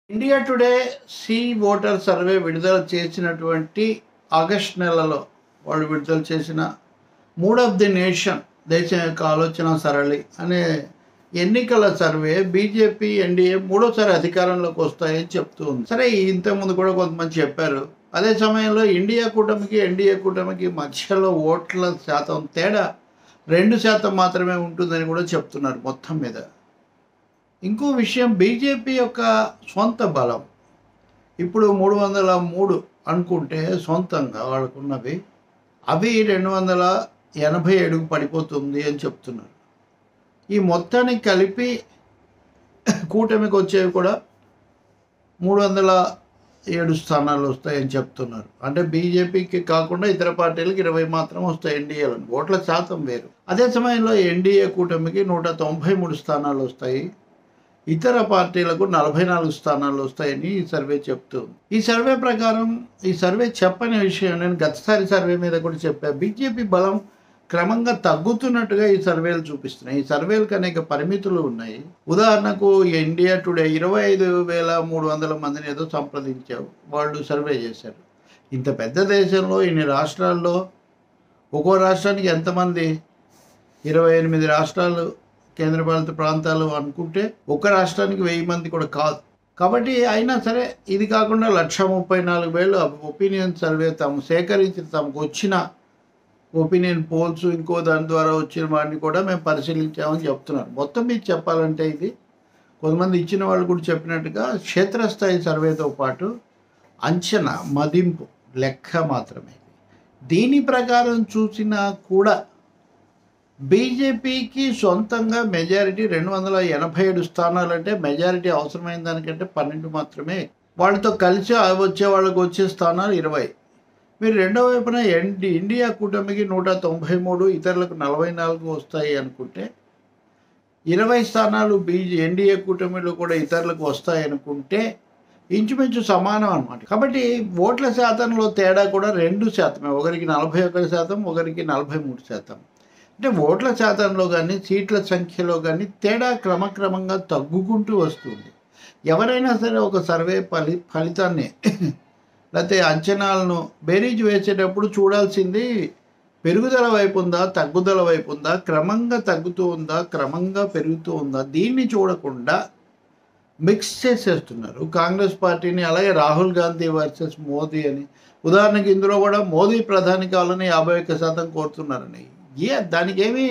India today C voter survey విడుదల చేసినటువంటి August నెలలో వాళ్ళు విడుదల చేసిన మూడ్ ఆఫ్ ది నేషన్ దేశం యొక్క ఆలోచన సరళి అనే ఎన్నికల సర్వే బీజేపీ ఎన్డీఏ మూడోసారి అధికారంలోకి వస్తాయని చెప్తూ ఉంది సరే ఇంతకుముందు కూడా కొంతమంది చెప్పారు అదే సమయంలో ఇండియా కూటమికి ఎన్డీఏ కూటమికి మధ్యలో ఓట్ల శాతం తేడా రెండు శాతం మాత్రమే ఉంటుందని కూడా చెప్తున్నారు మొత్తం మీద ఇంకో విషయం బీజేపీ యొక్క సొంత బలం ఇప్పుడు మూడు వందల మూడు అనుకుంటే సొంతంగా వాళ్ళకున్నవి అవి రెండు వందల ఎనభై ఏడుకు పడిపోతుంది అని చెప్తున్నారు ఈ మొత్తానికి కలిపి కూటమికి వచ్చేవి కూడా మూడు వందల ఏడు స్థానాలు వస్తాయని చెప్తున్నారు అంటే బీజేపీకి కాకుండా ఇతర పార్టీలకు ఇరవై మాత్రం వస్తాయి ఎన్డీఏలో ఓట్ల శాతం వేరు అదే సమయంలో ఎన్డీఏ కూటమికి నూట తొంభై మూడు స్థానాలు వస్తాయి ఇతర పార్టీలకు నలభై నాలుగు స్థానాలు వస్తాయని ఈ సర్వే చెప్తుంది ఈ సర్వే ప్రకారం ఈ సర్వే చెప్పని విషయం నేను గతసారి సర్వే మీద కూడా చెప్పా బీజేపీ బలం క్రమంగా తగ్గుతున్నట్టుగా ఈ సర్వేలు చూపిస్తున్నాయి ఈ సర్వేలకు అనేక పరిమితులు ఉన్నాయి ఉదాహరణకు ఇండియా టుడే ఇరవై ఐదు వేల మూడు వందల మందిని ఏదో సంప్రదించావు వాళ్ళు సర్వే చేశారు ఇంత పెద్ద దేశంలో ఇన్ని రాష్ట్రాల్లో ఒక్కో రాష్ట్రానికి ఎంతమంది ఇరవై ఎనిమిది రాష్ట్రాలు కేంద్రపాలిత ప్రాంతాలు అనుకుంటే ఒక రాష్ట్రానికి వెయ్యి మంది కూడా కాదు కాబట్టి అయినా సరే ఇది కాకుండా లక్ష ముప్పై నాలుగు వేలు ఒపీనియన్ సర్వే తాము సేకరించి తమకు వచ్చిన ఒపీనియన్ పోల్స్ ఇంకో దాని ద్వారా వచ్చిన వాడిని కూడా మేము పరిశీలించామని చెప్తున్నారు మొత్తం మీద చెప్పాలంటే ఇది కొంతమంది ఇచ్చిన వాళ్ళు కూడా చెప్పినట్టుగా క్షేత్రస్థాయి సర్వేతో పాటు అంచనా మదింపు లెక్క మాత్రమే దీని ప్రకారం చూసినా కూడా బీజేపీకి సొంతంగా మెజారిటీ రెండు వందల ఎనభై ఏడు స్థానాలంటే మెజారిటీ అవసరమైన దానికంటే పన్నెండు మాత్రమే వాళ్ళతో కలిసి వచ్చే వాళ్ళకి వచ్చే స్థానాలు ఇరవై మీరు రెండో వైపున ఎన్డి ఇండియా కూటమికి నూట తొంభై మూడు ఇతరులకు నలభై నాలుగు వస్తాయి అనుకుంటే ఇరవై స్థానాలు బీజే ఎన్డీఏ కూటమిలో కూడా ఇతరులకు వస్తాయి అనుకుంటే ఇంచుమించు సమానం అనమాట కాబట్టి ఓట్ల శాతంలో తేడా కూడా రెండు శాతమే ఒకరికి నలభై ఒకటి శాతం ఒకరికి నలభై మూడు శాతం అంటే ఓట్ల శాతంలో కానీ సీట్ల సంఖ్యలో కానీ తేడా క్రమక్రమంగా తగ్గుకుంటూ వస్తుంది ఎవరైనా సరే ఒక సర్వే ఫలి ఫలితాన్ని లేకపోతే అంచనాలను బేరీజ్ వేసేటప్పుడు చూడాల్సింది పెరుగుదల వైపు ఉందా తగ్గుదల వైపు ఉందా క్రమంగా తగ్గుతూ ఉందా క్రమంగా పెరుగుతూ ఉందా దీన్ని చూడకుండా మిక్స్ చేసేస్తున్నారు కాంగ్రెస్ పార్టీని అలాగే రాహుల్ గాంధీ వర్సెస్ మోదీ అని ఉదాహరణకి ఇందులో కూడా మోదీ ప్రధాని కావాలని యాభై ఒక్క శాతం కోరుతున్నారని ఏ దానికి ఏమి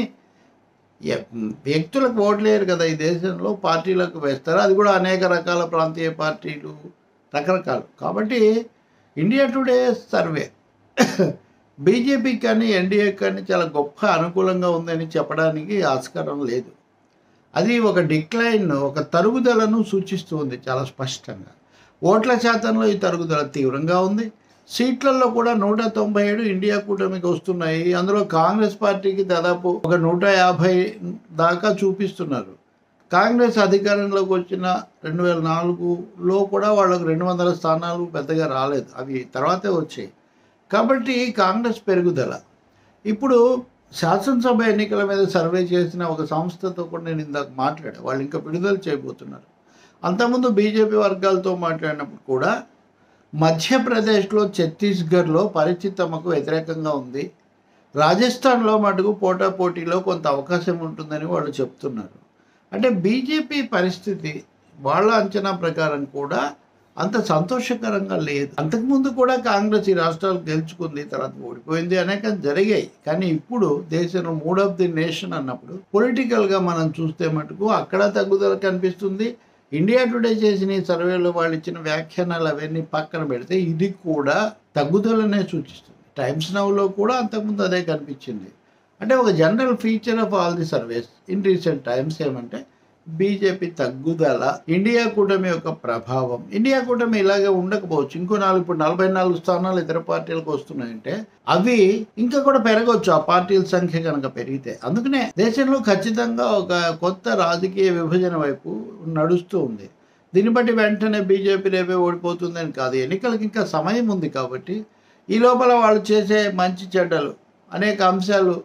వ్యక్తులకు ఓట్లేరు కదా ఈ దేశంలో పార్టీలకు వేస్తారు అది కూడా అనేక రకాల ప్రాంతీయ పార్టీలు రకరకాలు కాబట్టి ఇండియా టుడే సర్వే బీజేపీకి కానీ ఎన్డీఏకి కానీ చాలా గొప్ప అనుకూలంగా ఉందని చెప్పడానికి ఆస్కారం లేదు అది ఒక డిక్లైన్ ఒక తరుగుదలను సూచిస్తుంది చాలా స్పష్టంగా ఓట్ల శాతంలో ఈ తరుగుదల తీవ్రంగా ఉంది సీట్లలో కూడా నూట తొంభై ఏడు ఇండియా కూటమికి వస్తున్నాయి అందులో కాంగ్రెస్ పార్టీకి దాదాపు ఒక నూట యాభై దాకా చూపిస్తున్నారు కాంగ్రెస్ అధికారంలోకి వచ్చిన రెండు వేల నాలుగులో కూడా వాళ్ళకు రెండు వందల స్థానాలు పెద్దగా రాలేదు అవి తర్వాతే వచ్చాయి కాబట్టి కాంగ్రెస్ పెరుగుదల ఇప్పుడు శాసనసభ ఎన్నికల మీద సర్వే చేసిన ఒక సంస్థతో కూడా నేను ఇందాక మాట్లాడా వాళ్ళు ఇంకా విడుదల చేయబోతున్నారు అంతకుముందు బీజేపీ వర్గాలతో మాట్లాడినప్పుడు కూడా మధ్యప్రదేశ్లో ఛత్తీస్గఢ్లో పరిస్థితి తమకు వ్యతిరేకంగా ఉంది రాజస్థాన్లో మటుకు పోటాపోటీలో కొంత అవకాశం ఉంటుందని వాళ్ళు చెప్తున్నారు అంటే బీజేపీ పరిస్థితి వాళ్ళ అంచనా ప్రకారం కూడా అంత సంతోషకరంగా లేదు అంతకుముందు కూడా కాంగ్రెస్ ఈ రాష్ట్రాలు గెలుచుకుంది తర్వాత ఓడిపోయింది అనేక జరిగాయి కానీ ఇప్పుడు దేశంలో మూడ్ ఆఫ్ ది నేషన్ అన్నప్పుడు పొలిటికల్గా మనం చూస్తే మటుకు అక్కడ తగ్గుదల కనిపిస్తుంది ఇండియా టుడే చేసిన ఈ సర్వేలో వాళ్ళు ఇచ్చిన వ్యాఖ్యానాలు అవన్నీ పక్కన పెడితే ఇది కూడా తగ్గుదలనే సూచిస్తుంది టైమ్స్ నవ్లో కూడా అంతకుముందు అదే కనిపించింది అంటే ఒక general feature of all the surveys in recent times ఏమంటే బీజేపీ తగ్గుదల ఇండియా కూటమి యొక్క ప్రభావం ఇండియా కూటమి ఇలాగే ఉండకపోవచ్చు ఇంకో నాలుగు ఇప్పుడు నలభై నాలుగు స్థానాలు ఇతర పార్టీలకు వస్తున్నాయంటే అవి ఇంకా కూడా పెరగవచ్చు ఆ పార్టీల సంఖ్య కనుక పెరిగితే అందుకనే దేశంలో ఖచ్చితంగా ఒక కొత్త రాజకీయ విభజన వైపు నడుస్తూ ఉంది దీన్ని బట్టి వెంటనే బీజేపీ రేపే ఓడిపోతుందని కాదు ఎన్నికలకు ఇంకా సమయం ఉంది కాబట్టి ఈ లోపల వాళ్ళు చేసే మంచి చెడ్డలు అనేక అంశాలు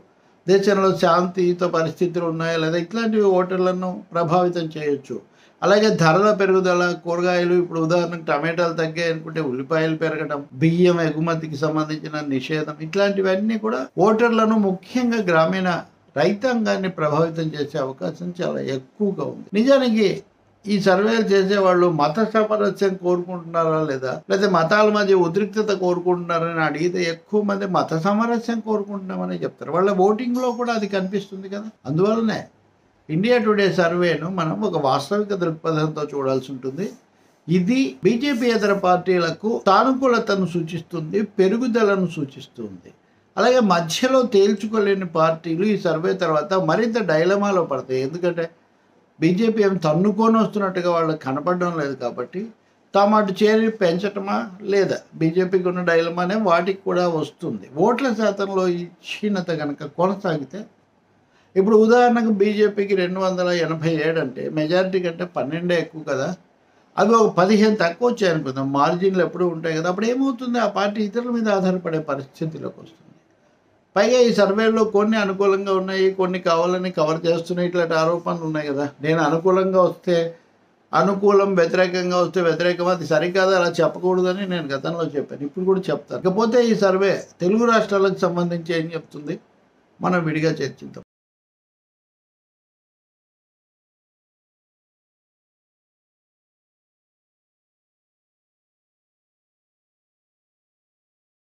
దేశంలో శాంతియుత పరిస్థితులు ఉన్నాయా లేదా ఇట్లాంటివి ఓటర్లను ప్రభావితం చేయొచ్చు అలాగే ధరల పెరుగుదల కూరగాయలు ఇప్పుడు ఉదాహరణకు టమాటాలు తగ్గాయి అనుకుంటే ఉల్లిపాయలు పెరగడం బియ్యం ఎగుమతికి సంబంధించిన నిషేధం ఇట్లాంటివన్నీ కూడా ఓటర్లను ముఖ్యంగా గ్రామీణ రైతాంగాన్ని ప్రభావితం చేసే అవకాశం చాలా ఎక్కువగా ఉంది నిజానికి ఈ సర్వేలు చేసేవాళ్ళు మత సామరస్యం కోరుకుంటున్నారా లేదా లేదా మతాల మధ్య ఉద్రిక్తత కోరుకుంటున్నారని అడిగితే ఎక్కువ మంది మత సామరస్యం కోరుకుంటున్నామని చెప్తారు వాళ్ళ ఓటింగ్లో కూడా అది కనిపిస్తుంది కదా అందువల్లనే ఇండియా టుడే సర్వేను మనం ఒక వాస్తవిక దృక్పథంతో చూడాల్సి ఉంటుంది ఇది బీజేపీయేతర పార్టీలకు సానుకూలతను సూచిస్తుంది పెరుగుదలను సూచిస్తుంది అలాగే మధ్యలో తేల్చుకోలేని పార్టీలు ఈ సర్వే తర్వాత మరింత డైలమాలో పడతాయి ఎందుకంటే బీజేపీ ఏం తన్నుకొని వస్తున్నట్టుగా వాళ్ళకి కనపడడం లేదు కాబట్టి తాము అటు చేరి పెంచటమా లేదా బీజేపీకి ఉన్న డైలమానే వాటికి కూడా వస్తుంది ఓట్ల శాతంలో ఈ క్షీణత కనుక కొనసాగితే ఇప్పుడు ఉదాహరణకు బీజేపీకి రెండు వందల ఎనభై ఏడు అంటే మెజారిటీ కంటే పన్నెండే ఎక్కువ కదా అవి ఒక పదిహేను తక్కువ వచ్చాయి అనుకుందాం మార్జిన్లు ఎప్పుడూ ఉంటాయి కదా అప్పుడు ఏమవుతుంది ఆ పార్టీ ఇతరుల మీద ఆధారపడే పరిస్థితిలోకి వస్తుంది పైగా ఈ సర్వేలో కొన్ని అనుకూలంగా ఉన్నాయి కొన్ని కావాలని కవర్ చేస్తున్నాయి ఇట్లాంటి ఆరోపణలు ఉన్నాయి కదా నేను అనుకూలంగా వస్తే అనుకూలం వ్యతిరేకంగా వస్తే వ్యతిరేకం అది సరికాదు అలా చెప్పకూడదని నేను గతంలో చెప్పాను ఇప్పుడు కూడా చెప్తాను ఇకపోతే ఈ సర్వే తెలుగు రాష్ట్రాలకు సంబంధించి ఏం చెప్తుంది మనం విడిగా చర్చిద్దాం